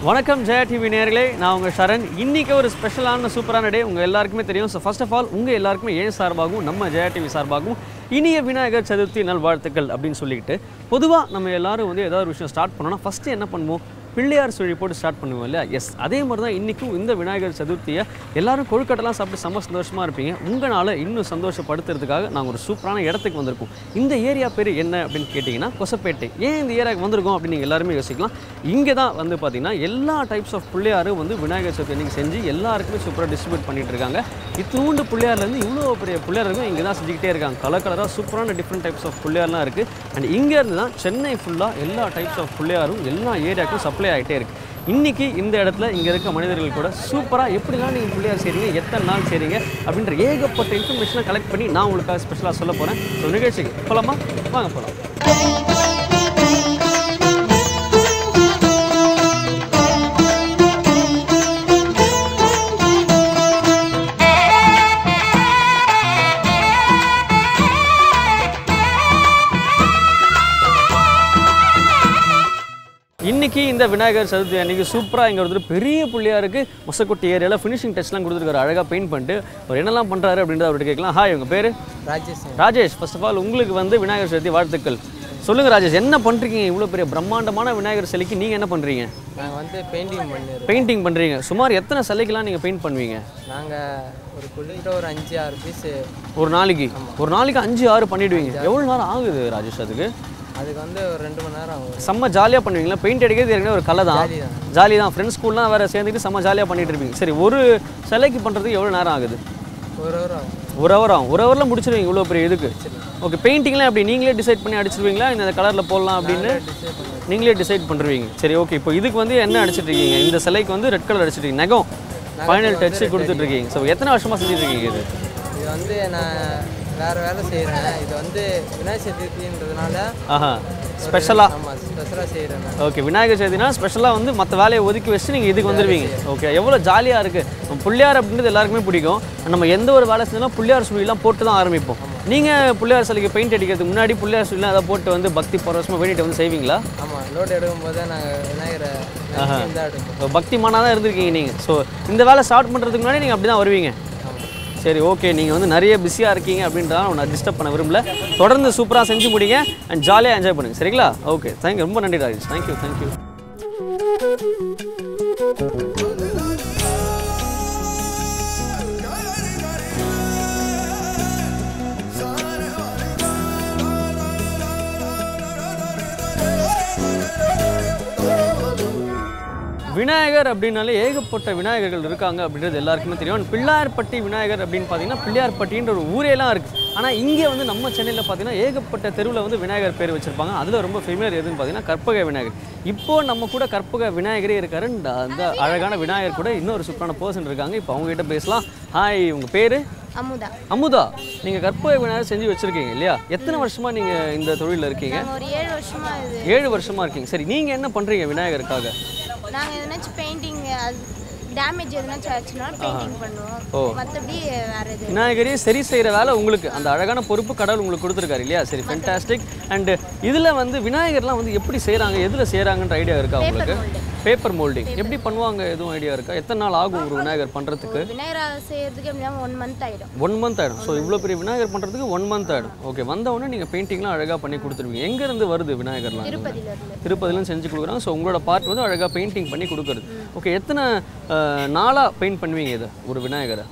வணக்கம் ஜெயா டிவி நேர்களே நான் உங்கள் சரண் இன்னைக்கு ஒரு ஸ்பெஷலான சூப்பரான டே உங்கள் எல்லாருக்குமே தெரியும் ஸோ ஃபர்ஸ்ட் ஆஃப் ஆல் உங்கள் எல்லாருக்குமே ஏன் சார்பாகவும் நம்ம ஜெயா டிவி சார்பாகவும் இனிய விநாயகர் சதுர்த்தி நல்வாழ்த்துக்கள் அப்படின்னு சொல்லிக்கிட்டு பொதுவாக நம்ம எல்லாரும் வந்து ஏதாவது ஒரு விஷயம் ஸ்டார்ட் பண்ணோம்னா ஃபஸ்ட்டு என்ன பண்ணுவோம் பிள்ளையார் சுழி போட்டு ஸ்டார்ட் பண்ணுவோம் இல்லையா எஸ் அதே மாதிரி தான் இன்றைக்கும் இந்த விநாயகர் சதுர்த்தியை எல்லாரும் கொழுக்கட்டெல்லாம் சாப்பிட்டு செம்ம சந்தோஷமாக இருப்பீங்க உங்களால் இன்னும் சந்தோஷப்படுத்துறதுக்காக நாங்கள் ஒரு சூப்பரான இடத்துக்கு வந்திருக்கோம் இந்த ஏரியா பேர் என்ன அப்படின்னு கேட்டிங்கன்னா கொசப்பேட்டை ஏன் இந்த ஏரியாவுக்கு வந்திருக்கோம் அப்படின்னு நீங்கள் எல்லாருமே யோசிக்கலாம் இங்கே தான் வந்து பார்த்தீங்கன்னா எல்லா டைப்ஸ் ஆஃப் பிள்ளையாரும் வந்து விநாயகர் சதுர்த்தி அன்னைக்கு செஞ்சு எல்லாருக்குமே சூப்பராக டிஸ்ட்ரிபியூட் பண்ணிட்டு இருக்காங்க இத்தினூண்டு பிள்ளையார்லேருந்து இவ்வளோ பெரிய பிள்ளையாருக்கும் இங்கே தான் செஞ்சுக்கிட்டே இருக்காங்க கலர் கலராக சூப்பரான டிஃப்ரெண்ட் டைப்ஸ் ஆஃப் பிள்ளையார்லாம் இருக்குது அண்ட் இங்கேருந்து தான் சென்னை ஃபுல்லாக எல்லா டைப்ஸ் ஆஃப் பிள்ளையாரும் எல்லா ஏரியாவுக்கும் சப்ளை ஆகிட்டே இருக்குது இன்றைக்கி இந்த இடத்துல இங்கே இருக்க மனிதர்கள் கூட சூப்பராக எப்படிலாம் நீங்கள் பிள்ளையார் செய்றீங்க எத்தனை நாள் செய்றீங்க அப்படின்ற ஏகப்பட்ட இன்ஃபர்மேஷனை கலெக்ட் பண்ணி நான் உங்களுக்காக ஸ்பெஷலாக சொல்ல போகிறேன் ஸோ நிகழ்ச்சிக்கு போகலாமா வாங்க போகலாம் இன்னைக்கு இந்த விநாயகர் சதுர்த்தி அன்னைக்கு சூப்பராக இங்கே ஒருத்தர் பெரிய பிள்ளையாருக்கு மொசக்குட்டி ஏரியாவில் ஃபினிஷிங் டச்லாம் கொடுத்துருக்காரு அழகாக பெயிண்ட் பண்ணிட்டு அவர் என்னெல்லாம் பண்ணுறாரு அப்படின்றத அவர்கிட்ட கேட்கலாம் ஹாய் உங்கள் பேர் Rajesh Rajesh first of all உங்களுக்கு வந்து விநாயகர் சதுர்த்தி வாழ்த்துக்கள் சொல்லுங்கள் ராஜேஷ் என்ன பண்ணுறீங்க இவ்வளோ பெரிய பிரம்மாண்டமான விநாயகர் சிலைக்கு நீங்கள் என்ன பண்ணுறீங்க நாங்கள் வந்து பெயிண்டிங் பண்ணிடுறோம் பெயிண்டிங் பண்ணுறீங்க சுமார் எத்தனை சிலைக்கெல்லாம் நீங்கள் பெயிண்ட் பண்ணுவீங்க நாங்கள் ஒரு குறிப்பிட்ட ஒரு அஞ்சு ஆறு பீஸு ஒரு நாளைக்கு ஒரு நாளைக்கு அஞ்சு ஆறு பண்ணிடுவீங்க எவ்வளோ நேரம் ஆகுது ராஜேஷ் அதுக்கு அதுக்கு வந்து ஒரு ரெண்டு மணி நேரம் ஆகும் செம்ம ஜாலியாக பண்ணுவீங்களா பெயிண்ட் அடிக்கிறது ஏற்கனவே ஒரு கலை தான் ஜாலி தான் ஜாலி தான் ஃப்ரெண்ட்ஸ் ஸ்கூல்லாம் வேறு சேர்ந்துட்டு செம்ம ஜாலியாக பண்ணிட்டு இருப்பீங்க சரி ஒரு சிலைக்கு பண்ணுறதுக்கு எவ்வளோ நேரம் ஆகுது ஒரு ஹவர் ஆகும் ஒரு ஹவர் ஆகும் ஒரு ஹவரில் முடிச்சிருவீங்க இவ்வளோ பெரிய இதுக்கு ஓகே பெயிண்டிங்லாம் எப்படி நீங்களே டிசைட் பண்ணி அடிச்சிருவீங்களா இந்த கலரில் போடலாம் அப்படின்னு டிசைட் பண்ணுவோம் நீங்களே டிசைட் பண்ணுறீங்க சரி ஓகே இப்போ இதுக்கு வந்து என்ன அடிச்சிட்டு இருக்கீங்க இந்த சிலைக்கு வந்து ரெட் கலர் அடிச்சிட்டு இருக்கீங்க நகம் ஃபைனல் டச் கொடுத்துட்டு இருக்கீங்க ஸோ எத்தனை வருஷமாக செஞ்சுட்டு இருக்கீங்க இது இது வந்து நான் வேறு வேலை செய்கிறேன் இது வந்து விநாயகர் சதுர்த்தின்றதுனால ஆஹா ஸ்பெஷலாக ஆமாம் ஸ்பெஷலாக செய்கிறேன் நான் ஓகே விநாயகர் சதுர்த்தினா ஸ்பெஷலாக வந்து மற்ற வேலையை ஒதுக்கி வச்சு நீங்கள் இதுக்கு வந்துடுவீங்க ஓகே எவ்வளோ ஜாலியாக இருக்குது பிள்ளையார் அப்படின்றது எல்லாருக்குமே பிடிக்கும் நம்ம எந்த ஒரு வேலை செஞ்சாலும் பிள்ளையார் சுழிலாம் போட்டு தான் ஆரம்பிப்போம் நீங்கள் பிள்ளையார் சிலைக்கு பெயிண்ட் அடிக்கிறதுக்கு முன்னாடி பிள்ளையார் சுழிலாம் அதை போட்டு வந்து பக்தி பரவசமாக வேண்டிட்டு வந்து செய்வீங்களா ஆமாம் லோடு எடுக்கும் போதே நாங்கள் விநாயகரை நினைச்சு தான் எடுப்போம் பக்திமானாக தான் இருந்திருக்கீங்க நீங்கள் ஸோ இந்த வேலை ஸ்டார்ட் பண்ணுறதுக்கு முன்னாடி நீங்கள் அப்படி தான் வருவீங்க ஆமாம் சரி ஓகே நீங்கள் வந்து நிறைய பிஸியாக இருக்கீங்க அப்படின்றத நான் டிஸ்டர்ப் பண்ண விரும்பல தொடர்ந்து சூப்பராக செஞ்சு முடிங்க அண்ட் ஜாலியாக என்ஜாய் பண்ணுங்க சரிங்களா ஓகே தேங்க்யூ ரொம்ப நன்றி ராஜேஷ் தேங்க்யூ தேங்க்யூ விநாயகர் அப்படின்னாலே ஏகப்பட்ட விநாயகர்கள் இருக்காங்க அப்படின்றது எல்லாருக்குமே தெரியும் And பிள்ளையார்பட்டி விநாயகர் அப்படின்னு பார்த்தீங்கன்னா பிள்ளையார்பட்டின்ற ஒரு ஊரேலாம் இருக்குது ஆனால் இங்கே வந்து நம்ம சென்னையில் பார்த்தீங்கன்னா ஏகப்பட்ட தெருவில் வந்து விநாயகர் பேர் வச்சுருப்பாங்க அதில் ரொம்ப ஃபெமிலியர் எதுன்னு பார்த்தீங்கன்னா கற்பக விநாயகர் இப்போ நம்ம கூட கற்பக விநாயகரே இருக்காரு And அந்த அழகான விநாயகர் கூட இன்னொரு சூப்பரான பர்சன் இருக்காங்க இப்போ அவங்ககிட்ட பேசலாம் ஹாய் உங்கள் பேர் அமுதா அமுதா நீங்கள் கற்பக விநாயகர் செஞ்சு வச்சுருக்கீங்க இல்லையா எத்தனை வருஷமாக நீங்கள் இந்த தொழிலில் இருக்கீங்க நாங்கள் ஒரு ஏழு வருஷமா இது ஏழு வருஷமாக இருக்கீங்க சரி நீங்கள் என்ன பண்ணுறீங்க விநாயகருக்காக நாங்கள் எதனாச்சும் பெயிண்டிங் அது டேமேஜ் எதனாச்சும் ஆச்சுன்னா பெயிண்டிங் ஓ. பண்ணுவோம் மற்றபடி வேற எது விநாயகரே சரி செய்கிற வேலை உங்களுக்கு அந்த அழகான பொறுப்பு கடவுள் உங்களுக்கு கொடுத்துருக்காரு இல்லையா சரி ஃபென்டாஸ்டிக் அண்டு இதில் வந்து விநாயகர்லாம் வந்து எப்படி செய்கிறாங்க எதில் செய்கிறாங்கன்ற ஐடியா இருக்கா உங்களுக்கு பேப்பர் மோல்டிங் எப்படி பண்ணுவாங்க எதுவும் ஐடியா இருக்கா எத்தனை நாள் ஆகும் ஒரு விநாயகர் பண்ணுறதுக்கு விநாயகர் செய்யறதுக்கு எப்படின்னா ஒன் மந்த் ஆயிடும் ஒன் மந்த் ஆகிடும் ஸோ இவ்வளோ பெரிய விநாயகர் பண்ணுறதுக்கு ஒன் மந்த் ஆகிடும் ஓகே வந்த உடனே நீங்கள் பெயிண்டிங்லாம் அழகாக பண்ணி கொடுத்துருவீங்க எங்கேருந்து வருது விநாயகர்லாம் இது? திருப்பதியில இருந்து திருப்பதிலும் செஞ்சு கொடுக்குறாங்க ஸோ உங்களோட பார்ட் வந்து அழகாக பெயிண்டிங் பண்ணி கொடுக்குறது ஓகே எத்தனை நாளாக பெயிண்ட் பண்ணுவீங்க இதை ஒரு விநாயகரை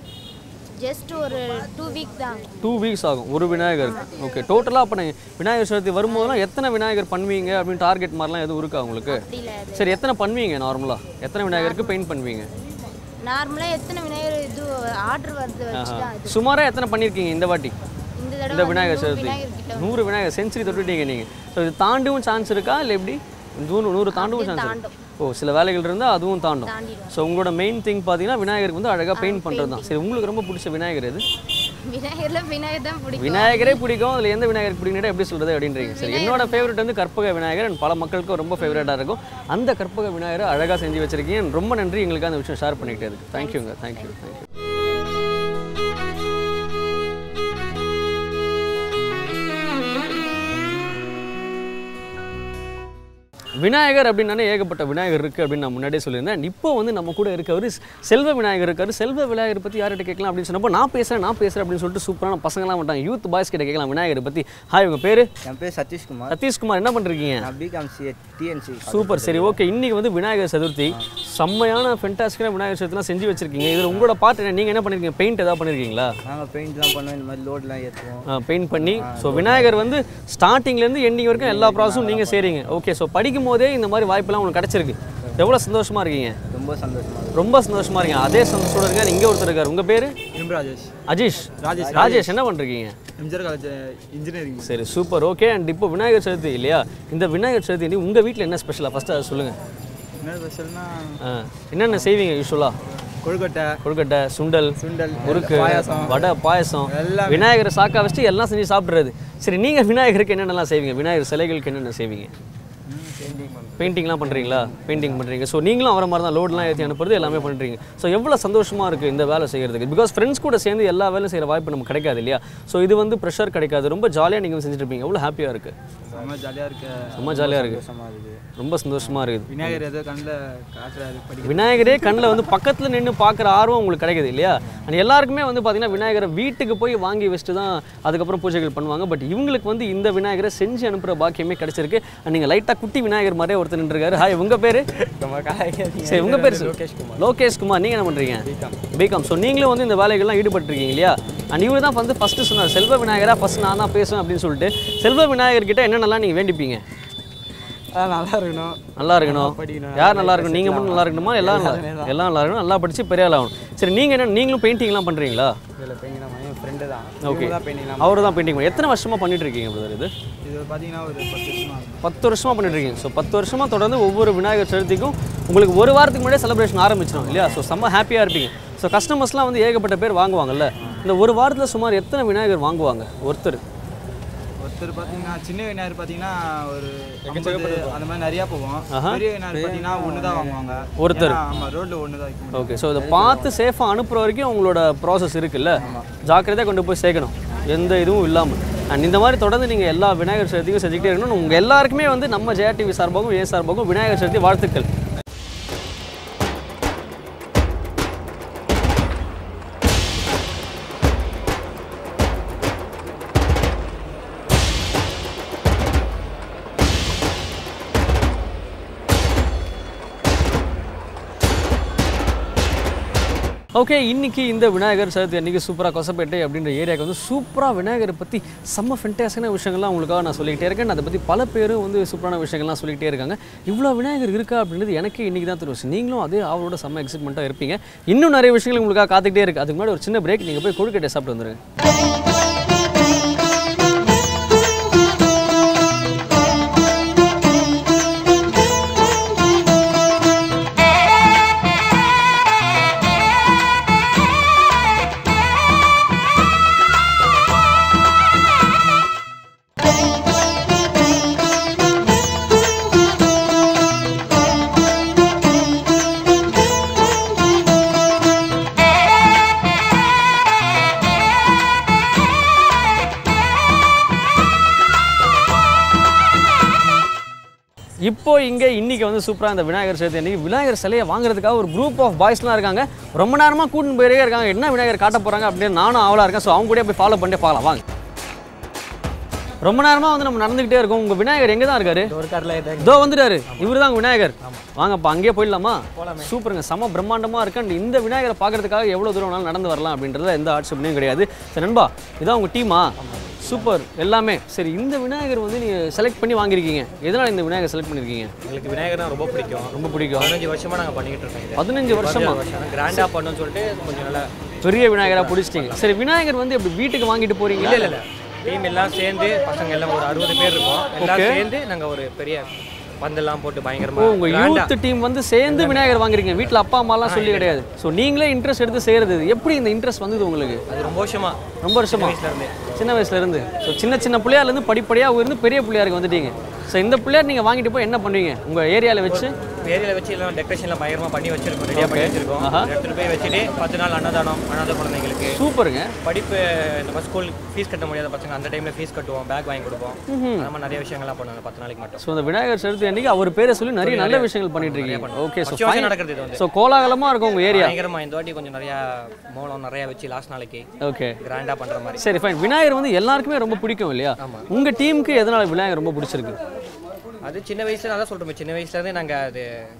ஜஸ்ட் ஒரு டூ வீக் தான் டூ வீக்ஸ் ஆகும் ஒரு விநாயகருக்கு ஓகே டோட்டலாக அப்போ நீங்கள் விநாயகர் சதுர்த்தி வரும்போதெல்லாம் எத்தனை விநாயகர் பண்ணுவீங்க அப்படின்னு டார்கெட் மாதிரிலாம் எதுவும் இருக்கா உங்களுக்கு அப்படி இல்லை அது சரி எத்தனை பண்ணுவீங்க நார்மலாக எத்தனை விநாயகருக்கு பெயிண்ட் பண்ணுவீங்க நார்மலாக எத்தனை விநாயகர் இது ஆர்டர் வருது வச்சு தான் இது சுமாராக எத்தனை பண்ணியிருக்கீங்க இந்த வாட்டி இந்த இந்த தடவை விநாயகர் வந்து நூறு சதுர்த்தி விநாயகர் கிட்ட நூறு விநாயகர் செஞ்சுரி தொட்டுட்டீங்க நீங்கள் ஸோ இது தாண்டவும் சான்ஸ் இருக்கா இல்லை எப்படி நூறு நூறு தாண்டவும் சான்ஸ் தாண்டும். ஓ சில வேலைகள் இருந்தால் அதுவும் தாண்டும் தாண்டிடும் ஸோ உங்களோட மெயின் திங் பார்த்தீங்கன்னா விநாயகருக்கு வந்து அழகாக பெயிண்ட் பண்ணுறது தான் சரி உங்களுக்கு ரொம்ப பிடிச்ச விநாயகர் எது விநாயகர்ல விநாயகர் தான் பிடிக்கும் விநாயகரே பிடிக்கும் அதில் எந்த விநாயகர் பிடிக்கணும் எப்படி சொல்கிறது அப்படின்றீங்க சரி என்னோட ஃபேவரட் வந்து கற்பக விநாயகர் and பல மக்களுக்கும் ரொம்ப ஃபேவரட்டாக இருக்கும் அந்த கற்பக விநாயகரை அழகாக செஞ்சு வச்சிருக்கீங்க ரொம்ப நன்றி எங்களுக்கு அந்த விஷயம் ஷேர் பண்ணிக்கிட்டே இருக்கு தேங்க்யூங்க தேங்க்யூ தேங்க்யூ விநாயகர் அப்படின்னாலே ஏகப்பட்ட விநாயகர் இருக்குது அப்படின்னு நான் முன்னாடியே சொல்லியிருந்தேன் இப்போ வந்து நம்ம கூட இருக்கவர் செல்வ விநாயகர் இருக்காரு செல்வ விநாயகர் பற்றி யார்கிட்ட கேட்கலாம் அப்படின்னு சொன்னப்போ நான் பேசுகிறேன் நான் பேசுகிறேன் அப்படின்னு சொல்லிட்டு சூப்பரான பசங்களாம் மாட்டாங்க யூத் பாய்ஸ் கிட்ட கேட்கலாம் விநாயகரை பற்றி ஹாய் உங்கள் பேர் என் பேர் சதீஷ்குமார் சதீஷ்குமார் என்ன பண்ணுறீங்க நான் பிகாம் சி டிஎன்சி சூப்பர் சரி ஓகே இன்னைக்கு வந்து விநாயகர் சதுர்த்தி செம்மையான ஃபென்டாஸ்டிக்கான விநாயகர் சதுர்த்திலாம் செஞ்சு வச்சிருக்கீங்க இதில் உங்களோட பார்ட் என்ன நீங்கள் என்ன பண்ணிருக்கீங்க பெயிண்ட் ஏதாவது பண்ணிருக்கீங்களா நாங்கள் பெயிண்ட்லாம் பண்ணுவோம் இந்த மாதிரி லோட்லாம் ஏற்றுவோம் பெயிண்ட் பண்ணி ஸோ விநாயகர் வந்து ஸ்டார்டிங்லேருந்து எண்டிங் வரைக்கும் எல்லா ப்ராசஸும் நீங்கள் செய்கிறீங்க ஓகே ஸோ படிக்கும் போதே இந்த மாதிரி வாய்ப்பெல்லாம் உங்களுக்கு கிடச்சிருக்கு எவ்வளோ சந்தோஷமா இருக்கீங்க ரொம்ப சந்தோஷமாக இருக்கும் ரொம்ப சந்தோஷமா இருக்கீங்க அதே சந்தோஷத்தோட இருக்காரு இங்கே ஒருத்தர் இருக்காரு உங்கள் பேர் எம் ராஜேஷ் அஜீஷ் ராஜேஷ், ராஜேஷ் என்ன பண்ணுறீங்க எம்ஜிஆர் காலேஜ் இன்ஜினியரிங் சரி சூப்பர் ஓகே அண்ட் இப்போ விநாயகர் சதுர்த்தி இல்லையா இந்த விநாயகர் சதுர்த்தி உங்கள் வீட்டில் என்ன ஸ்பெஷலாக ஃபஸ்ட்டு அதை சொல்லுங்கள் என்ன ஸ்பெஷல்னா என்னென்ன செய்வீங்க யூஸ்வலாக கொழுக்கட்டை கொழுக்கட்டை சுண்டல் சுண்டல் முறுக்கு பாயாசம் வடை பாயசம் எல்லாமே. விநாயகரை சாக்கா வச்சுட்டு எல்லாம் செஞ்சு சாப்பிட்றது சரி நீங்கள் விநாயகருக்கு என்னென்னலாம் செய்வீங்க விநாயகர் சிலைகளுக்கு என்னென்ன செய்வீங்க பெயிண்டிங்லாம் பண்ணுறீங்களா பெயிண்டிங் பண்ணுறீங்க ஸோ நீங்களும் அவரை மாதிரி தான் லோட்லாம் ஏற்றி அனுப்புறது எல்லாமே பண்ணுறீங்க ஸோ எவ்வளோ சந்தோஷமாக இருக்குது இந்த வேலை செய்கிறதுக்கு பிகாஸ் ஃப்ரெண்ட்ஸ் கூட சேர்ந்து எல்லா வேலையும் செய்கிற வாய்ப்பு நமக்கு கிடைக்காது இல்லையா ஸோ இது வந்து ப்ரெஷர் கிடைக்காது ரொம்ப ஜாலியாக நீங்கள் செஞ்சுட்டு இருப்பீங்க எவ்வளோ ஹாப்பியாக இருக்குது செம்ம ஜாலியாக இருக்க ரொம்ப ஜாலியாக இருக்குது சந்தோஷமாக இருக்குது ரொம்ப சந்தோஷமாக இருக்குது விநாயகர் ஏதோ கண்ணில் காட்டுறாரு படிக்க விநாயகரே கண்ணில் வந்து பக்கத்தில் நின்று பார்க்குற ஆர்வம் உங்களுக்கு கிடைக்குது இல்லையா அண்ட் எல்லாருக்குமே வந்து பார்த்தீங்கன்னா விநாயகரை வீட்டுக்கு போய் வாங்கி வச்சுட்டு தான் அதுக்கப்புறம் பூஜைகள் பண்ணுவாங்க பட் இவங்களுக்கு வந்து இந்த விநாயகரை செஞ்சு அனுப்புகிற பாக்கியமே கிடைச்சிருக்கு அண்ட் நீங்கள் லைட்டாக குட்டி விநாயகர் மாதிரியே ஒருத்தர் நின்றுருக்காரு ஹாய் உங்கள் பேர் சரி உங்கள் பேர் லோகேஷ் குமார் லோகேஷ் குமார் நீங்கள் என்ன பண்ணுறீங்க பிகாம் ஸோ நீங்களும் வந்து இந்த வேலைகள்லாம் ஈடுபட்டிருக்கீங்க இல்லையா அண்ட் இவர் தான் வந்து ஃபஸ்ட்டு சொன்னார் செல்வ விநாயகரா ஃபஸ்ட் நான் தான் பேசுவேன் அப்படின்னு சொல்லிட்டு செல்வ விநாயகர்கிட்ட என்னென்னலாம் நீங்கள் வேண்டிப்பீங்க அதான் நல்லா இருக்கணும் நல்லா இருக்கணும் படிக்கணும், யார் நல்லா இருக்கணும் நீங்கள் மட்டும் நல்லா இருக்கணுமா எல்லாம் நல்லா எல்லாம் நல்லா இருக்கணும் நல்லா படித்து பெரிய ஆள் ஆகணும் சரி நீங்கள் என்ன நீங்களும் பெயிண்டிங்லாம் பண்ணுறீங்களா இதில் பெயிண்டிங் என் ஃப்ரெண்டு தான் ஓகே தான் பெயிண்டிங் அவர் தான் பெயிண்டிங் பண்ணி எத்தனை வருஷமாக பண்ணிட்டு இருக்கீங்க பிரதர் இது இது பார்த்தீங்கன்னா ஒரு பத்து வருஷமா இருக்கும் பத்து வருஷமாக பண்ணிட்டு இருக்கீங்க ஸோ பத்து வருஷமாக தொடர்ந்து ஒவ்வொரு விநாயகர் சதுர்த்திக்கும் உங்களுக்கு ஒரு வாரத்துக்கு முன்னாடியே செலிப்ரேஷன் ஆரம்பிச்சிடும் இல்லையா ஸோ செம்ம ஹாப்பியாக இருப்பீங்க ஸோ கஸ்டமர்ஸ்லாம் வந்து ஏகப்பட்ட பேர் வாங்குவாங்கல்ல இந்த ஒரு வாரத்தில் சுமார் எத்தனை விநாயகர் வாங்குவாங்க ஒருத்தர் ஒருத்தர் பார்த்தீங்கன்னா சின்ன விநாயகர் பார்த்தீங்கன்னா ஒரு ஐம்பது அந்த மாதிரி நிறையா போவோம் ஆஹா. பெரிய விநாயகர் பார்த்தீங்கன்னா ஒன்று தான் வாங்குவாங்க ஒருத்தர். ஏன்னா, ஆமா ரோட்டில் ஒன்று தான் வைக்க முடியும் ஓகே ஸோ இதை பார்த்து சேஃபாக அனுப்புகிற வரைக்கும் உங்களோட ப்ராசஸ் இருக்குல்ல ஜாக்கிரதையாக கொண்டு போய் சேர்க்கணும் எந்த இதுவும் இல்லாமல் அண்ட் இந்த மாதிரி தொடர்ந்து நீங்கள் எல்லா விநாயகர் சதுர்த்தியும் செஞ்சுக்கிட்டே இருக்கணும் உங்கள் எல்லாருக்குமே வந்து நம்ம ஜெயா டிவி சார்பாகவும் ஏ சார்பாகவும் விநாயகர் சதுர்த்தி வாழ்த்துக்கள் ஓகே இன்னைக்கு இந்த விநாயகர் சதுர்த்தி அன்றைக்கி சூப்பராக கொசப்பேட்டை அப்படின்ற ஏரியாவுக்கு வந்து சூப்பராக விநாயகரை பற்றி செம்ம ஃபென்டாஸான விஷயங்கள்லாம் உங்களுக்காக நான் சொல்லிக்கிட்டே இருக்கேன் அதை பற்றி பல பேரும் வந்து சூப்பரான விஷயங்கள்லாம் சொல்லிக்கிட்டே இருக்காங்க இவ்வளோ விநாயகர் இருக்கா அப்படின்றது எனக்கே இன்றைக்கி தான் தெரியும் நீங்களும் அதே அவரோட செம்ம எக்ஸைட்மெண்ட்டாக இருப்பீங்க இன்னும் நிறைய விஷயங்கள் உங்களுக்காக காத்துக்கிட்டே இருக்குது அதுக்கு முன்னாடி ஒரு சின்ன பிரேக் நீங்கள் போய் கொழுக்கட்டை சாப்பிட்டு வந்துருங்க இப்போ இங்கே இன்னைக்கு வந்து சூப்பராக இந்த விநாயகர் சதுர்த்தி அன்னைக்கு விநாயகர் சிலையை வாங்குறதுக்காக ஒரு குரூப் ஆஃப் பாய்ஸ்லாம் இருக்காங்க ரொம்ப நேரமாக கூட்டின்னு போயிட்டே இருக்காங்க என்ன விநாயகர் காட்ட போகிறாங்க அப்படின்னு நானும் ஆவலாக இருக்கேன் ஸோ அவங்க கூட போய் ஃபாலோ பண்ணிட்டு பார்க்கலாம் வாங்க ரொம்ப நேரமாக வந்து நம்ம நடந்துக்கிட்டே இருக்கோம் உங்கள் விநாயகர் எங்கே தான் இருக்காரு ஒரு காரில் இதோ வந்துட்டாரு இவரு தான் விநாயகர் வாங்கப்பா அங்கேயே போயிடலாமா சூப்பருங்க செம பிரம்மாண்டமாக இருக்கு அண்ட் இந்த விநாயகரை பார்க்கறதுக்காக எவ்வளோ தூரம் வேணாலும் நடந்து வரலாம் அப்படின்றதுல எந்த ஆட்சேபனையும் கிடையாது சரி நண்பா இதான் உங்கள் டீமா சூப்பர் எல்லாமே சரி இந்த விநாயகர் வந்து நீங்கள் செலக்ட் பண்ணி வாங்கியிருக்கீங்க எதனால் இந்த விநாயகர் செலக்ட் பண்ணியிருக்கீங்க எங்களுக்கு விநாயகர்னா ரொம்ப பிடிக்கும் ரொம்ப பிடிக்கும் பதினஞ்சு வருஷமா நாங்கள் பண்ணிக்கிட்டு இருக்கோம் இது பதினஞ்சு வருஷமா கிராண்டாக பண்ணணும்னு சொல்லிட்டு கொஞ்சம் நல்லா பெரிய விநாயகராக பிடிச்சிட்டிங்க சரி விநாயகர் வந்து எப்படி வீட்டுக்கு வாங்கிட்டு போறீங்களா இல்லை இல்லை டீம் எல்லாம் சேர்ந்து பசங்க எல்லாம் ஒரு அறுபது பேர் இருக்கோம் எல்லாம் சேர்ந்து நாங்கள் ஒரு பெரிய பந்தெல்லாம் போட்டு ஓ பயங்கரமா உங்க grand ஆ யூத் டீம் வந்து சேர்ந்து விநாயகர் வாங்குறீங்க வீட்ல அப்பா அம்மாலாம் சொல்லி கிடையாது ஸோ நீங்களே இன்ட்ரெஸ்ட் எடுத்து செய்யறது இது. எப்படி இந்த இன்ட்ரெஸ்ட் வந்தது உங்களுக்கு அது ரொம்ப வருஷமா ரொம்ப வருஷமா வயசுல இருந்தே. சின்ன வயசுல இருந்து ஸோ சின்ன சின்ன பிள்ளையார்ல இருந்து படிப்படியா உயர்ந்து பெரிய பிள்ளையாருக்கு வந்துட்டீங்க ஸோ இந்த பிள்ளையார் நீங்க வாங்கிட்டு போய் என்ன பண்ணுவீங்க உங்க ஏரியால வச்சு ஏரியாவில் வச்சு எல்லாம் டெக்கரேஷன்லாம் பயங்கரமாக பண்ணி வச்சிருக்கோம் ரெடியாக பண்ணி வச்சிருக்கோம் ஆஹா. எடுத்துகிட்டு போய் வச்சுட்டு பத்து நாள் அன்னதானம் அனாதை குழந்தைங்களுக்கு சூப்பருங்க படிப்பு இந்த மாதிரி ஸ்கூல் ஃபீஸ் கட்ட முடியாத பசங்க அந்த டைமில் ஃபீஸ் கட்டுவோம் பேக் வாங்கி கொடுப்போம் அந்த மாதிரி நிறைய விஷயங்கள்லாம் பண்ணுவாங்க பத்து நாளைக்கு மட்டும் ஸோ அந்த விநாயகர் சதுர்த்தி அன்னைக்கு அவர் பேரை சொல்லி நிறைய நல்ல விஷயங்கள் பண்ணிட்டு இருக்கீங்க ஓகே ஸோ வருஷம் வருஷம் நடக்கிறது இது வந்து ஸோ கோலாகலமாக இருக்கும் உங்கள் ஏரியா பயங்கரமா இந்த வாட்டி கொஞ்சம் நிறையா மோளம் நிறைய வச்சு லாஸ்ட் நாளைக்கு ஓகே கிராண்டாக பண்ணுற மாதிரி சரி ஃபைன் விநாயகர் வந்து எல்லாருக்குமே ரொம்ப பிடிக்கும் இல்லையா உங்க டீமுக்கு எதனால விநாயகர் ரொம்ப பிடிச்சிருக்கு அது சின்ன வயசுல அதான் சொல்றோம் சின்ன வயசுல இருந்தே நாங்க அது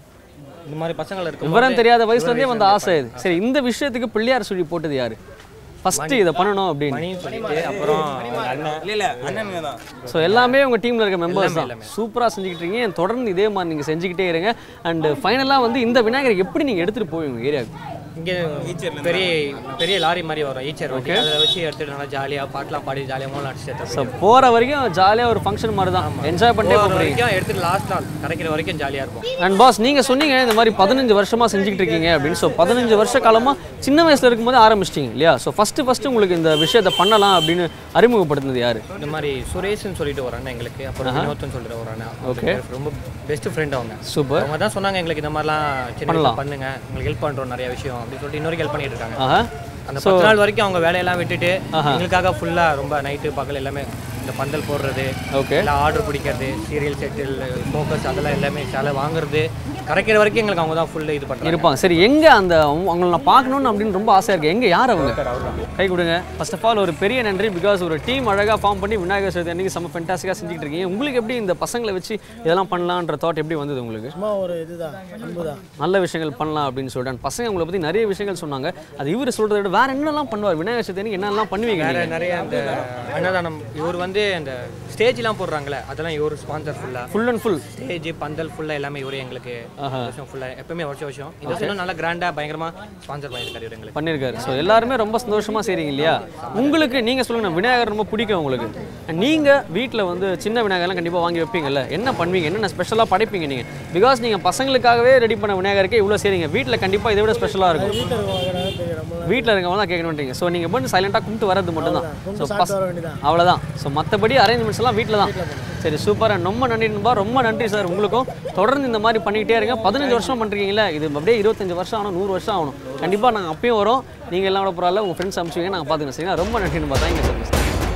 இந்த மாதிரி பசங்கள் இருக்கும் விவரம் தெரியாத வயசுல இருந்தே வந்த ஆசை இது சரி இந்த விஷயத்துக்கு பிள்ளையார் சொல்லி போட்டது யாரு ஃபர்ஸ்ட் இதை பண்ணணும் அப்படின்னு மணின்னு சொல்லிட்டு அப்புறம் எங்க அண்ணன் இல்ல இல்ல அண்ணன் தான் ஸோ எல்லாமே உங்க டீம்ல இருக்க மெம்பர்ஸ் தான் சூப்பரா செஞ்சுக்கிட்டு இருக்கீங்க தொடர்ந்து இதே மாதிரி நீங்க செஞ்சுக்கிட்டே இருங்க அண்ட் ஃபைனலா வந்து இந்த விநாயகரை எப்படி நீங்க எடுத்துட்டு போவீங்க ஏரியாவுக்கு இங்க பெரிய பெரிய லாரி மாதிரி வரும் ஈச்சர் ஓகே அதை வச்சு எடுத்துட்டு நல்லா ஜாலியா பாட்டுலாம் பாடி ஜாலியா மூலம் அடிச்சு ஸோ போற வரைக்கும் ஜாலியா ஒரு ஃபங்க்ஷன் மாதிரி தான் என்ஜாய் பண்ணிட்டே போகிற போறீங்க வரைக்கும் எடுத்துட்டு லாஸ்ட் நாள் கிடைக்கிற வரைக்கும் ஜாலியா இருக்கும் அண்ட் பாஸ் நீங்க சொன்னீங்க இந்த மாதிரி பதினஞ்சு வருஷமா செஞ்சுக்கிட்டு இருக்கீங்க அப்படின்னு ஸோ பதினஞ்சு வருஷ காலமா சின்ன வயசுல இருக்கும்போது ஆரம்பிச்சிட்டீங்க இல்லையா ஸோ ஃபர்ஸ்ட் ஃபர்ஸ்ட் உங்களுக்கு இந்த விஷயத்தை பண்ணலாம் அப்படின்னு அறிமுகப்படுத்தினது யாரு இந்த மாதிரி சுரேஷ்னு சொல்லிட்டு ஒரு அண்ணன் எங்களுக்கு அப்புறம் வினோத்னு சொல்லிட்டு ஒரு அண்ணன் Okay. ரொம்ப பெஸ்ட் ஃப்ரெண்ட் அவங்க சூப்பர் அவங்க தான் சொன்னாங்க எங்களுக்கு இந்த மாதிரிலாம் சின்ன வயசுல பண்ணுங்க உங்களுக்கு ஹெல்ப் பண்றோம் நிறைய விஷயம் அப்படின்னு சொல்லிட்டு இன்னொரு ஹெல்ப் பண்ணிட்டு இருக்காங்க ஆஹா அந்த பத்து நாள் வரைக்கும் அவங்க வேலையெல்லாம் விட்டுட்டு எங்களுக்காக ஃபுல்லா ரொம்ப நைட்டு பகல் எல்லாமே இந்த பந்தல் போடுறது ஓகே எல்லாம் ஆர்டர் பிடிக்கிறது சீரியல் செட்டில் ஃபோக்கஸ் அதெல்லாம் எல்லாமே சில வாங்குறது கரைக்கிற வரைக்கும் எங்களுக்கு அவங்க தான் ஃபுல்லு இது பண்ணுறாங்க இருப்பாங்க சரி எங்க அந்த அவங்க- அவங்கள நான் பார்க்கணும்னு அப்படின்னு ரொம்ப ஆசையா இருக்கு எங்க யார் அவங்க கை கொடுங்க ஃபர்ஸ்ட் ஆஃப் ஆல் ஒரு பெரிய நன்றி பிகாஸ் ஒரு டீம் அழகா ஃபார்ம் பண்ணி விநாயகர் சதுர்த்தி அன்னைக்கு செம்ம ஃபென்டாஸ்டிக்காக செஞ்சுட்டு இருக்கீங்க உங்களுக்கு எப்படி இந்த பசங்களை வச்சு இதெல்லாம் பண்ணலான்ற தாட் எப்படி வந்தது உங்களுக்கு சும்மா ஒரு இதுதான் அன்பு தான் நல்ல விஷயங்கள் பண்ணலாம் அப்படின்னு சொல்லிட்டு And பசங்க உங்களை பத்தி நிறைய விஷயங்கள் சொன்னாங்க அது இவர் சொல்றதை விட வேற என்னெல்லாம் பண்ணுவார் விநாயகர் சதுர்த்தி அன்னைக்கு என்னெல்லாம் பண்ணுவீங்க வேற நீங்க? நிறைய அந்த அன்னதானம் இவர் வந்து அந்த ஸ்டேஜ்லாம் போடுறாங்களே அதெல்லாம் இவர் ஸ்பான்சர் ஃபுல்லாக full and full stage pandal ஃபுல்லாக எல்லாமே இவரே எங்களுக்கு வருஷம் ஃபுல்லாக எப்பவுமே வருஷம் வருஷம் இந்த வருஷம் இன்னும் நல்லா கிராண்டாக பயங்கரமாக ஸ்பான்சர் பண்ணியிருக்காரு இவர் எங்களுக்கு பண்ணியிருக்காரு ஸோ எல்லாருமே ரொம்ப சந்தோஷமா செய்றீங்க இல்லையா உங்களுக்கு நீங்க சொல்லுங்க விநாயகர் ரொம்ப பிடிக்கும் உங்களுக்கு And நீங்க வீட்டில் வந்து சின்ன விநாயகர்லாம் கண்டிப்பா வாங்கி வைப்பீங்கல்ல என்ன பண்ணுவீங்க என்னென்ன ஸ்பெஷலாக படைப்பீங்க நீங்க பிகாஸ் நீங்க பசங்களுக்காகவே ரெடி பண்ண விநாயகருக்கே இவ்வளோ செய்றீங்க வீட்டில் கண்டிப்பா இதை விட ஸ்பெஷலாக இருக்கும் வீட்டில் இருக்கவங்க தெரியும் நம்ம வீட்டில் இருக்கவங்க தான் கேட்கணுன்றீங்க ஸோ நீங்கள் மட்டும் சைலண்டாக கும்பிட்டு வரது மட்டும் தான் ஸோ கும்பிட்டு சாப்பிட்டு வர வேண்டியதான். அவ்வளோதான் ஸோ மற்றபடி அரேஞ்ச்மெண்ட்ஸ் எல்லாம் வீட்டில் தான் சரி சூப்பர் ரொம்ப நன்றி நண்பா ரொம்ப நன்றி சார் உங்களுக்கும் தொடர்ந்து இந்த மாதிரி பண்ணிக்கிட்டே இருங்க பதினஞ்சு வருஷம் பண்ணுறீங்களா இது அப்படியே இருபத்தஞ்சு வருஷம் ஆகணும் நூறு வருஷம் ஆகணும் கண்டிப்பாக நாங்கள் அப்பயும் வரோம் நீங்கள் எல்லாம் கூட பரவாயில்ல உங்கள் ஃப்ரெண்ட்ஸ் அனுப்பிச்சுவீங்க நாங்கள் பார்த்துக்கணும் சரிங்களா ரொம்ப நன்றி நண்பா தேங்க்யூ சார்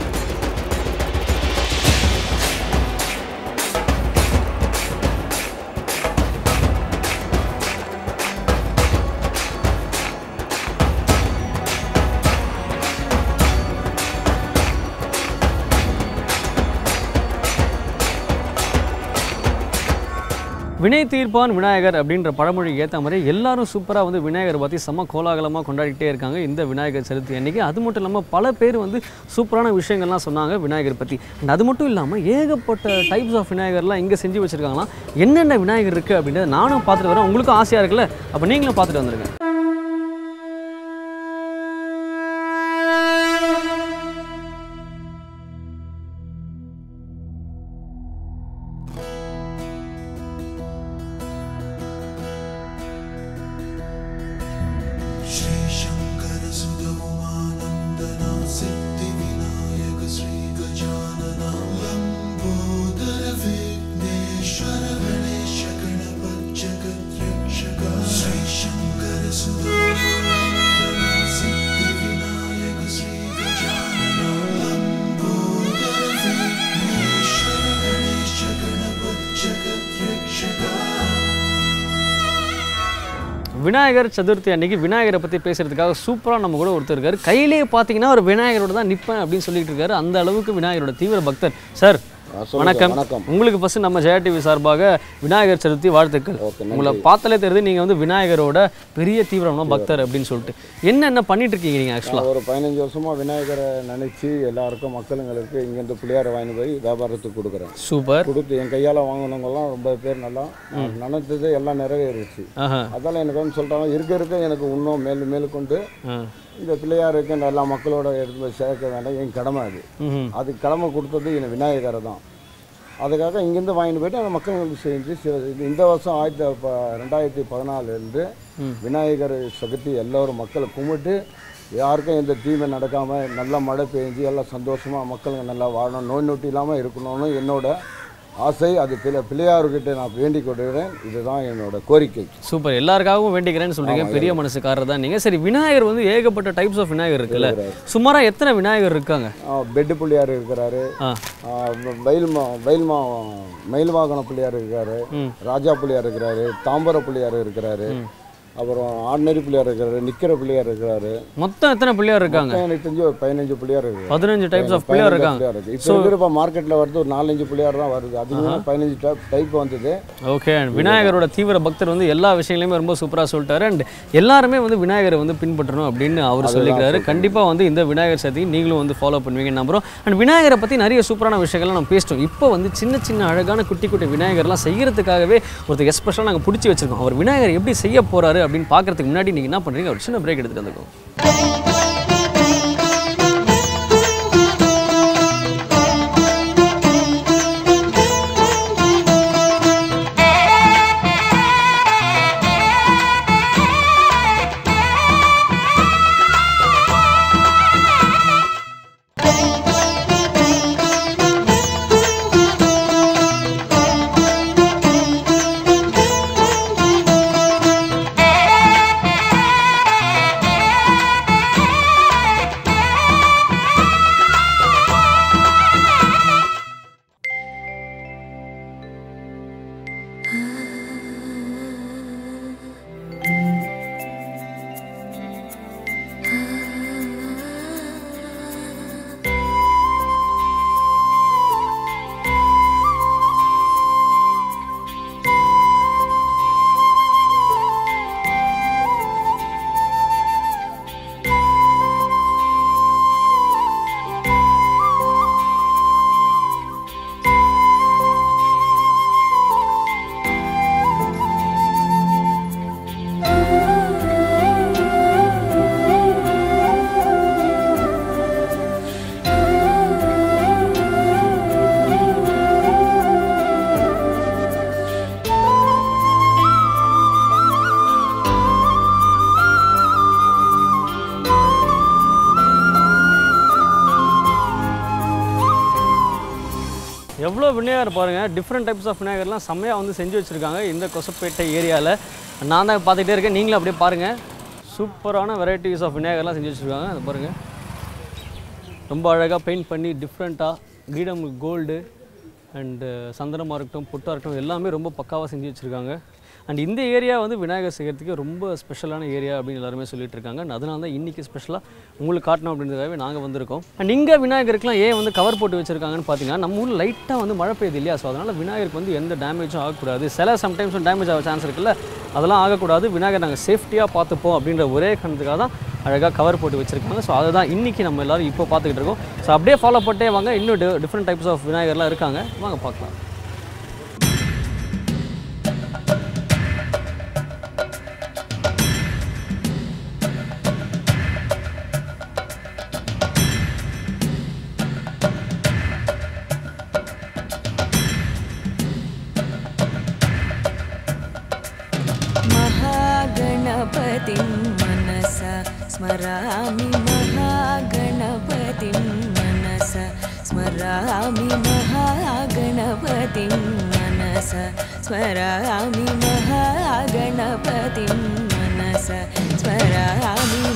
வினை தீர்ப்பான் விநாயகர் அப்படின்ற பழமொழி ஏற்ற மாதிரி எல்லாரும் சூப்பராக வந்து விநாயகர் பற்றி செம்ம கோலாகலமாக கொண்டாடிட்டே இருக்காங்க இந்த விநாயகர் சதுர்த்தி அன்னைக்கு அது மட்டும் இல்லாமல் பல பேர் வந்து சூப்பரான விஷயங்கள்லாம் சொன்னாங்க விநாயகர் பற்றி அண்ட் அது மட்டும் இல்லாமல் ஏகப்பட்ட டைப்ஸ் ஆஃப் விநாயகர்லாம் இங்கே செஞ்சு வச்சுருக்காங்களாம் என்னென்ன விநாயகர் இருக்குது அப்படின்றத நானும் பார்த்துட்டு வரேன் உங்களுக்கும் ஆசையாக இருக்குல்ல அப்போ நீங்களும் பார்த்துட்டு வந்துருங்க விநாயகர் சதுர்த்தி அன்னைக்கு விநாயகரை பற்றி பேசுறதுக்காக சூப்பராக நம்ம கூட ஒருத்தர் இருக்காரு கையிலேயே பார்த்தீங்கன்னா ஒரு விநாயகரோட தான் நிற்பேன் அப்படின்னு சொல்லிட்டு இருக்காரு அந்த அளவுக்கு விநாயகரோட தீவிர பக்தர் சார் வணக்கம் உங்களுக்கு ஃபர்ஸ்ட் நம்ம ஜெயா டிவி சார்பாக விநாயகர் சதுர்த்தி வாழ்த்துக்கள் உங்களை பார்த்தாலே தெரியுது நீங்கள் வந்து விநாயகரோட பெரிய தீவிரமான பக்தர் அப்படின்னு சொல்லிட்டு என்னென்ன பண்ணிட்டு இருக்கீங்க நீங்கள் ஆக்சுவலாக நான் ஒரு பதினஞ்சு வருஷமா விநாயகரை நினைச்சு எல்லாருக்கும் மக்களுங்களுக்கு இங்கேருந்து பிள்ளையாரை வாங்கி போய் வியாபாரத்துக்கு கொடுக்குறேன் சூப்பர் கொடுத்து என் கையால் வாங்கினவங்கலாம் ரொம்ப பேர் நல்லா நான் நினைச்சது எல்லாம் நிறைவேறிச்சு ஆஹா அதால எனக்கு வந்து சொல்கிறாங்க இருக்க இருக்க எனக்கு இன்னும் மேலும் மேலும் கொண்டு ஆ இந்த பிள்ளையாருக்கு எல்லா மக்களோட எடுத்து போய் சேர்க்க வேண்டாம் என் கடமை அது ம் அது கடமை கொடுத்தது என் விநாயகரை தான் அதுக்காக இங்கேருந்து வாங்கிட்டு போயிட்டு அந்த மக்களுங்களுக்கு செஞ்சு சில- இது இந்த வருஷம் ஆயிரத்தி ப ரெண்டாயிரத்தி பதினாலுலேருந்து விநாயகர் சதுர்த்தி எல்லோரும் மக்களை கும்பிட்டு யாருக்கும் எந்த தீமை நடக்காமல் நல்லா மழை பெஞ்சு எல்லாம் சந்தோஷமாக மக்களுங்க நல்லா வாழணும் நோய் நொட்டி இல்லாமல் இருக்கணும்னு என்னோட ஆசை அது பிள்ளை பிள்ளையார்கிட்ட நான் வேண்டிக் கொள்கிறேன் இதுதான் என்னோட கோரிக்கை சூப்பர் எல்லாருக்காகவும் வேண்டிக்கிறேன்னு சொல்றீங்க பெரிய மனசுக்காரர் தான் நீங்க சரி விநாயகர் வந்து ஏகப்பட்ட டைப்ஸ் ஆஃப் விநாயகர் இருக்குல்ல சுமாரா எத்தனை விநாயகர் இருக்காங்க ஆ, பெட்டு பிள்ளையார் இருக்கிறாரு ஆ ஆ, மயில் மா மயில் மா மயில் வாகன பிள்ளையார் இருக்காரு ராஜா பிள்ளையார் இருக்கிறாரு தாம்பர பிள்ளையார் இருக்கிறாரு அப்புறம் ஆர்டினரி பிள்ளையார் இருக்கிறாரு நிக்கிற பிள்ளையார் இருக்கிறாரு மொத்தம் எத்தனை பிள்ளையார் இருக்காங்க மொத்தம் எனக்கு தெரிஞ்சு ஒரு பதினஞ்சு பிள்ளையார் இருக்கு பதினஞ்சு டைப்ஸ் ஆஃப் பிள்ளையார் இருக்காங்க இருக்கு இப்போ இருக்கிற மார்க்கெட்ல வருது ஒரு நாலஞ்சு பிள்ளையார் தான் வருது அதிகமாக பதினஞ்சு டைப் டைப் வந்தது ஓகே விநாயகரோட தீவிர பக்தர் வந்து எல்லா விஷயங்களையுமே ரொம்ப சூப்பராக சொல்லிட்டாரு அண்ட் எல்லாருமே வந்து விநாயகரை வந்து பின்பற்றணும் அப்படின்னு அவர் சொல்லிக்கிறாரு கண்டிப்பாக வந்து இந்த விநாயகர் சதுர்த்தி நீங்களும் வந்து ஃபாலோ பண்ணுவீங்க நம்புறோம் அண்ட் விநாயகரை பற்றி நிறைய சூப்பரான விஷயங்கள்லாம் நம்ம பேசிட்டோம் இப்போ வந்து சின்ன சின்ன அழகான குட்டி குட்டி விநாயகர்லாம் செய்யறதுக்காகவே ஒருத்தர் எஸ்பெஷலாக நாங்கள் பிடிச்சி வச்சிருக்கோம் அவர் விநாயகர் எப்படி செய்ய போறாரு அப்படின்னு பார்க்கறதுக்கு முன்னாடி நீங்கள் என்ன பண்ணுறீங்க ஒரு சின்ன பிரேக் எடுத்துகிட்டு வந்துருக்கோம் எவ்வளோ விநாயகர் பாருங்கள் டிஃப்ரெண்ட் டைப்ஸ் ஆஃப் விநாயகர்லாம் செம்மையாக வந்து செஞ்சு வச்சுருக்காங்க இந்த கொசப்பேட்டை ஏரியாவில் நான் தான் பார்த்துக்கிட்டே இருக்கேன் நீங்களும் அப்படியே பாருங்கள் சூப்பரான வெரைட்டிஸ் ஆஃப் விநாயகர்லாம் செஞ்சு வச்சுருக்காங்க அதை பாருங்கள் ரொம்ப அழகாக பெயிண்ட் பண்ணி டிஃப்ரெண்ட்டாக கிரீடம் கோல்டு அண்டு சந்தனமாக இருக்கட்டும் பொட்டாக இருக்கட்டும் எல்லாமே ரொம்ப பக்காவாக செஞ்சு வச்சுருக்காங்க அண்ட் இந்த ஏரியா வந்து விநாயகர் செய்கிறதுக்கு ரொம்ப ஸ்பெஷலான ஏரியா அப்படின்னு எல்லாருமே சொல்லிட்டு இருக்காங்க and அதனால தான் இன்றைக்கி ஸ்பெஷலாக உங்களுக்கு காட்டணும் அப்படின்றதுக்காகவே நாங்கள் வந்திருக்கோம் அண்ட் இங்கே விநாயகருக்குலாம் ஏன் வந்து கவர் போட்டு வச்சுருக்காங்கன்னு பார்த்தீங்கன்னா நம்ம ஊரில் லைட்டாக வந்து மழை பெய்யுது இல்லையா ஸோ அதனால் விநாயகருக்கு வந்து எந்த டேமேஜும் ஆகக்கூடாது சில சம்டைம்ஸ் டேமேஜ் ஆக சான்ஸ் இருக்குல்ல அதெல்லாம் ஆகக்கூடாது விநாயகர் நாங்கள் சேஃப்டியாக பார்த்துப்போம் அப்படின்ற ஒரே காரணத்துக்காக தான் அழகாக கவர் போட்டு வச்சுருக்காங்க ஸோ அதுதான் இன்றைக்கி நம்ம எல்லாரும் இப்போ பார்த்துக்கிட்டு இருக்கோம் ஸோ அப்படியே ஃபாலோ பண்ணிட்டே வாங்க இன்னும் டிஃப்ரெண்ட் டைப்ஸ் ஆஃப் விநாயகர்லாம் இருக்காங்க வாங்க பார்க்கலாம் महागणपतिं मनसा स्मरामि महागणपतिं मनसा स्मरामि महागणपतिं मनसा स्मरामि महागणपतिं मनसा स्मरामि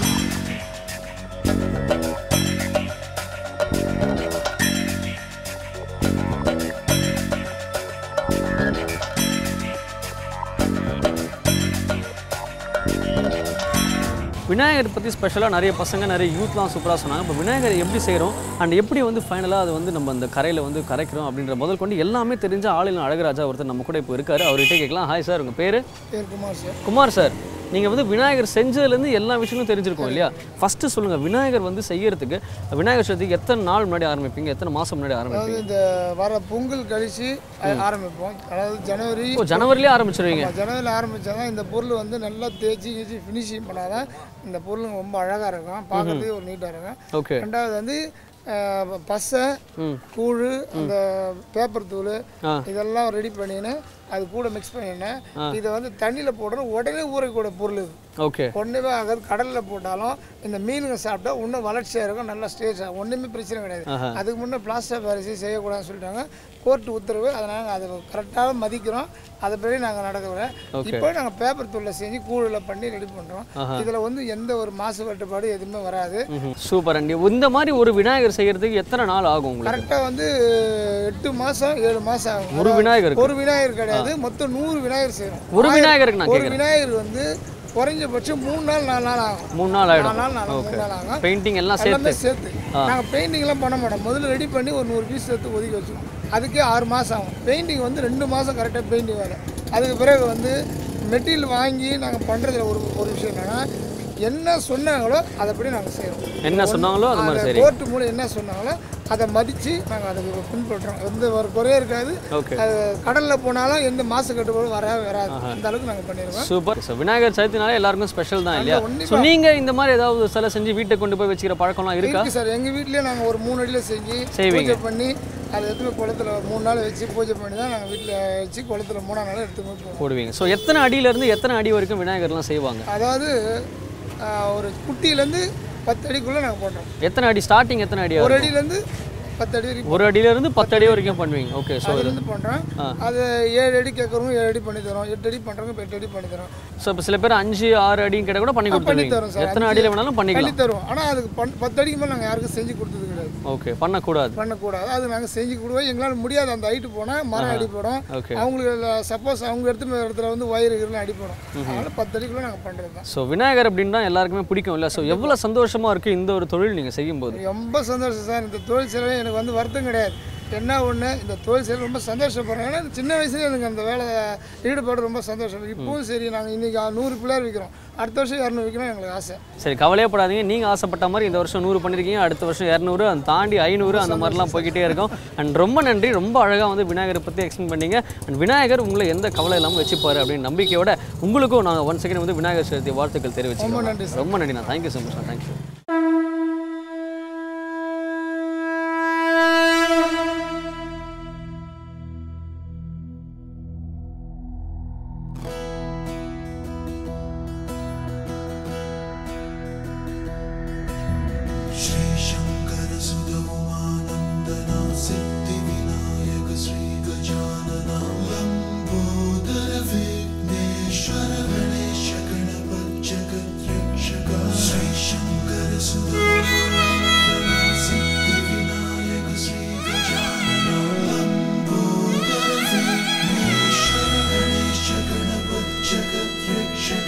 விநாயகர் பற்றி ஸ்பெஷலாக நிறைய பசங்க நிறைய யூத்லாம் சூப்பராக சொன்னாங்க இப்போ விநாயகர் எப்படி செய்கிறோம் அண்ட் எப்படி வந்து ஃபைனலாக அது வந்து நம்ம அந்த கரையில் வந்து கரைக்கிறோம் அப்படின்ற முதல் கொண்டு எல்லாமே தெரிஞ்ச ஆளில் அழகராஜா ஒருத்தர் நம்ம கூட இப்போ இருக்காரு அவர்கிட்ட கேட்கலாம் ஹாய் சார் உங்கள் பேர் பேர் குமார் சார் குமார் சார் நீங்கள் வந்து விநாயகர் செஞ்சதுலேருந்து எல்லா விஷயங்களும் தெரிஞ்சிருக்கும் இல்லையா ஃபஸ்ட்டு சொல்லுங்கள் விநாயகர் வந்து செய்யறதுக்கு விநாயகர் சதுர்த்திக்கு எத்தனை நாள் முன்னாடி ஆரம்பிப்பீங்க எத்தனை மாதம் முன்னாடி அதாவது ஆரம்பிப்பீங்க இந்த வர பொங்கல் கழிச்சு ஆரம்பிப்போம் அதாவது ஜனவரி ஓ ஜனவரிலேயே ஆரம்பிச்சிருவீங்க ஆமா, ஜனவரியில் ஆரம்பித்தா தான் இந்த பொருள் வந்து நல்லா தேய்ச்சி கீச்சி ஃபினிஷிங் பண்ணாதான் இந்த பொருள் ரொம்ப அழகாக இருக்கும் பார்க்கறதுக்கு ஒரு நீட்டாக இருக்கும் ஓகே ரெண்டாவது வந்து அஹ், பசை கூழ் அந்த பேப்பர் தூள் ஆ. இதெல்லாம் ரெடி பண்ணின்னு அது கூட மிக்ஸ் பண்ணினேன் இதை வந்து தண்ணியில் போடணும் உடனே ஊறக்கூட பொருள் இது ஓகே ஒன்றுமே ஆகாது கடலில் போட்டாலும் இந்த மீனுங்க சாப்பிட்டா இன்னும் வளர்ச்சியாக இருக்கும் நல்லா ஸ்டேஜ் ஆகும் ஒன்றுமே பிரச்சனை கிடையாது அதுக்கு முன்னே பிளாஸ்டர் பாரிசி செய்யக்கூடாதுன்னு சொல்லிட்டாங்க கோர்ட் உத்தரவு அதனால் நாங்கள் அதை கரெக்டாக மதிக்கிறோம் அதை படி நாங்கள் நடக்கல இப்போ நாங்கள் பேப்பர் தூளில் செஞ்சு கூழில் பண்ணி ரெடி பண்ணுறோம் இதில் வந்து எந்த ஒரு மாசு கட்டுப்பாடு எதுவுமே வராது சூப்பர் அண்டி இந்த மாதிரி ஒரு விநாயகர் செய்யறதுக்கு எத்தனை நாள் ஆகும் உங்களுக்கு கரெக்டாக வந்து எட்டு மாதம் ஏழு மாதம் ஆகும் ஒரு விநாயகருக்கு ஒரு விநாயகர் கிடையாது மொத்தம் நூறு விநாயகர் செய்யணும் ஒரு விநாயகருக்கு நான் ஒரு கேட்குறேன் விநாயகர் வந்து குறைஞ்சபட்சம் மூணு நாள் நாலு நாள் ஆகும் மூணு நாள் நாலு ஆயிடும் நாள் நாலு மூணு நாள் ஆகும் பெயிண்டிங் எல்லாம் எல்லாமே சேர்த்து சேர்த்து நாங்கள் பெயிண்டிங்லாம் பண்ண மாட்டோம் முதல்ல ரெடி பண்ணி ஒரு நூறு பீஸ் சேர்த்து ஒதுக்கி வச்சுருவோம் அதுக்கே ஆறு மாதம் ஆகும் பெயிண்டிங் வந்து ரெண்டு மாதம் கரெக்டாக பெயிண்டிங் வேலை அதுக்கு பிறகு வந்து மெட்டீரியல் வாங்கி நாங்கள் பண்ணுறதுல ஒரு ஒரு விஷயம் என்னென்னா என்ன சொன்னாங்களோ அதைப்படி நாங்கள் செய்கிறோம் என்ன சொன்னாங்களோ அது மாதிரி சரி கோர்ட்டு மூலம் என்ன சொன்னாங்களோ அதை மதித்து நாங்கள் அதுக்கு பின்பற்றுறோம் எந்த ஒரு குறையும் இருக்காது ஓகே அது கடலில் போனாலும் எந்த மாசு கட்டுப்பாடும் வரவே வராது அந்த அளவுக்கு நாங்கள் பண்ணிடுவோம் சூப்பர் ஸோ விநாயகர் சதுர்த்தினாலே எல்லாருக்கும் ஸ்பெஷல் தான் இல்லையா உன்னிப்பா. ஸோ நீங்க இந்த மாதிரி ஏதாவது சிலை செஞ்சு வீட்டுக்கு கொண்டு போய் வச்சுக்கிற பழக்கம்லாம் இருக்கா இருக்கு சார் எங்கள் வீட்லேயே நாங்கள் ஒரு மூணு அடியில் செஞ்சு செய்வீங்க. பூஜை பண்ணி அதை எடுத்து போய் குளத்துல மூணு நாள் வச்சு பூஜை பண்ணி தான் நாங்கள் வீட்டில் வச்சு குளத்துல மூணாம் நாள் எடுத்து போய் போடுவோம் போடுவீங்க ஸோ எத்தனை அடியில இருந்து எத்தனை அடி வரைக்கும் விநாயகர்லாம் செய்வாங்க அதாவது ஆஹ், ஒரு குட்டியிலேருந்து பத்து அடிக்குள்ளே நாங்கள் போடுறோம் எத்தனை அடி ஸ்டார்டிங் எத்தனை அடி ஒரு அடியிலேருந்து பத்து அடி வரைக்கும் ஒரு அடியில இருந்து பத்து அடி வரைக்கும் பண்ணுவீங்க ஓகே ஸோ அதுலேருந்து பண்ணுறோம் அது ஏழு அடி கேட்குறவங்க ஏழு அடி பண்ணி தரோம் எட்டு அடி பண்ணுறவங்க இப்போ எட்டு அடி பண்ணி தரோம் ஸோ இப்போ சில பேர் அஞ்சு ஆறு அடின்னு கேட்டால் கூட பண்ணி பண்ணி கொடுத்துருவீங்க தரோம் சார் எத்தனை அஞ்சு- அடியில் வேணாலும் பண்ணி பண்ணிக்கலாம் தருவோம் ஆனால் அதுக்கு பண் பத்து அடிக்கு மேலே நாங்கள் யாருக்கும் செஞ்சு கொடுத்தது கிடையாது ஓகே பண்ணக்கூடாது பண்ணக்கூடாது அது நாங்கள் செஞ்சு கொடுவோம் எங்களால் முடியாது அந்த ஹைட்டு போனால் மரம் அடிப்படும் ஓகே அவங்களுக்கு சப்போஸ் அவங்க எடுத்துட்டு போற இடத்துல வந்து வயிறு இருக்கலாம் அடிப்படும் அதனால பத்து அடிக்குள்ள நாங்கள் பண்ணுறது தான் ஸோ விநாயகர் அப்படின்னா எல்லாருக்குமே பிடிக்கும் இல்லை ஸோ எவ்வளோ சந்தோஷமா இருக்கு இந்த ஒரு தொழில் நீங்கள் செய்யும்போது ரொம்ப சந்தோஷம் சார் இந்த தொழில் செய்யவே எனக்கு வந்து வருத்தம் கிடையாது என்ன ஒன்று இந்த தொழில் செய்ய ரொம்ப சந்தோஷப்படுறேன் ஏன்னா சின்ன வயசுல எனக்கு அந்த வேலை ஈடுபாடு ரொம்ப சந்தோஷம் இப்பவும் சரி நாங்கள் இன்னைக்கு நூறு பிள்ளையார் விற்கிறோம் அடுத்த வருஷம் இரநூறு விற்கணும் எங்களுக்கு ஆசை சரி கவலையப்படாதீங்க நீங்கள் ஆசைப்பட்ட மாதிரி இந்த வருஷம் நூறு பண்ணியிருக்கீங்க அடுத்த வருஷம் இரநூறு அந்த தாண்டி ஐநூறு அந்த மாதிரிலாம் போய்கிட்டே இருக்கும் அண்ட் ரொம்ப நன்றி ரொம்ப அழகாக வந்து விநாயகரை பற்றி எக்ஸ்பிளைன் பண்ணீங்க அண்ட் விநாயகர் உங்களை எந்த கவலை இல்லாமல் வச்சுப்பாரு அப்படின்னு நம்பிக்கையோட உங்களுக்கும் நாங்கள் ஒன் செகண்ட் வந்து விநாயகர் சதுர்த்தி வாழ்த்துக்கள் தெரிவிச்சுக்கிறோம் நன்றி ரொம்ப நன்றி நான் தேங்க்யூ ஸோ மச் தேங்க்யூ श्रीशङ्करसुधौमानन्दना सिद्धिविनायक श्रीगजानना लम्बोदरविघ्नेश्वर गणेश गणपत्यगद्रक्षक श्रीशङ्करसुधौमानन्दना सिद्धिविनायक श्रीगजानना लम्बोदरविघ्नेश्वर गणेश गणपत्यगद्रक्षक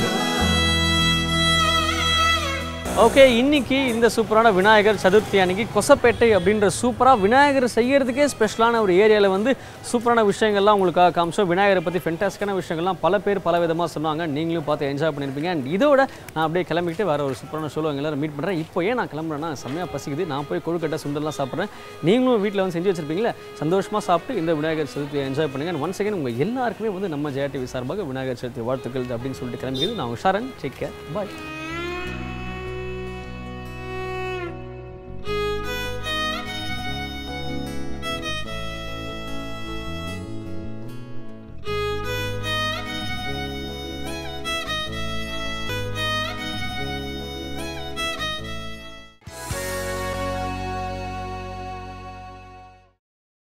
ஓகே இன்னைக்கு இந்த சூப்பரான விநாயகர் சதுர்த்தி அன்னைக்கு கொசப்பேட்டை அப்படின்ற சூப்பராக விநாயகர் செய்யறதுக்கே ஸ்பெஷலான ஒரு ஏரியாவில் வந்து சூப்பரான விஷயங்கள்லாம் உங்களுக்காக காமிச்சோம் விநாயகரை பற்றி ஃபென்டாஸ்டிக்கான விஷயங்கள்லாம் பல பேர் பல விதமாக சொன்னாங்க நீங்களும் பார்த்து என்ஜாய் பண்ணியிருப்பீங்க அண்ட் இதோட நான் அப்படியே கிளம்பிட்டு வேற ஒரு சூப்பரான ஷோவில் எல்லாரும் மீட் பண்ணுறேன் இப்போ ஏன் நான் கிளம்புறேன்னா செம்மையாக பசிக்குது நான் போய் கொழுக்கட்டை சுண்டல்லாம் சாப்பிட்றேன் நீங்களும் வீட்டில் வந்து செஞ்சு வச்சிருப்பீங்களே சந்தோஷமாக சாப்பிட்டு இந்த விநாயகர் சதுர்த்தியை என்ஜாய் பண்ணுங்க அண்ட் ஒன் செகண்ட் உங்கள் எல்லாருக்குமே வந்து நம்ம ஜெயா டிவி சார்பாக விநாயகர் சதுர்த்தி வாழ்த்துக்கள் அப்படின்னு சொல்லிட்டு கிளம்பிக்குது நான் உஷாரன் டேக் கேர் பாய்